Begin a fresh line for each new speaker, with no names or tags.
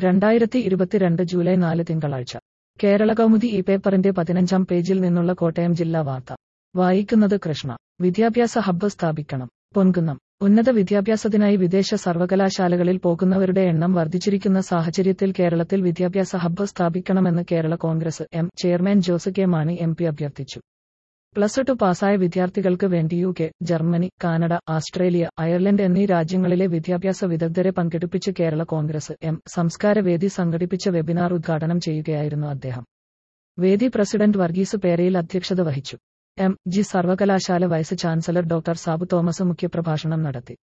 രണ്ടായിരത്തി ഇരുപത്തിരണ്ട് ജൂലൈ നാല് തിങ്കളാഴ്ച കേരള കൗമുദി ഈ പേപ്പറിന്റെ പതിനഞ്ചാം പേജിൽ നിന്നുള്ള കോട്ടയം ജില്ലാ വാർത്ത വായിക്കുന്നത് കൃഷ്ണ വിദ്യാഭ്യാസ ഹബ്ബ് സ്ഥാപിക്കണം പൊൻകുന്നം ഉന്നത വിദ്യാഭ്യാസത്തിനായി വിദേശ സർവകലാശാലകളിൽ പോകുന്നവരുടെ എണ്ണം വർദ്ധിച്ചിരിക്കുന്ന സാഹചര്യത്തിൽ കേരളത്തിൽ വിദ്യാഭ്യാസ ഹബ്ബ് സ്ഥാപിക്കണമെന്ന് Kerala Congress M chairman Jose K Mani M P അഭ്യർത്ഥിച്ചു പ്ലസ് ടു പാസ്സായ വിദ്യാർത്ഥികൾക്ക് വേണ്ടി U K Germany Canada Australia Ireland എന്നീ രാജ്യങ്ങളിലെ വിദ്യാഭ്യാസ വിദഗ്ധരെ പങ്കെടുപ്പിച്ച് കേരള കോൺഗ്രസ് എം സംസ്കാര വേദി സംഘടിപ്പിച്ച വെബിനാർ ഉദ്ഘാടനം ചെയ്യുകയായിരുന്നു അദ്ദേഹം വേദി പ്രസിഡന്റ് വർഗീസ് പേരയിൽ അധ്യക്ഷത വഹിച്ചു എം ജി സർവകലാശാല vice chancellor doctor Sabu Thomas മുഖ്യപ്രഭാഷണം നടത്തി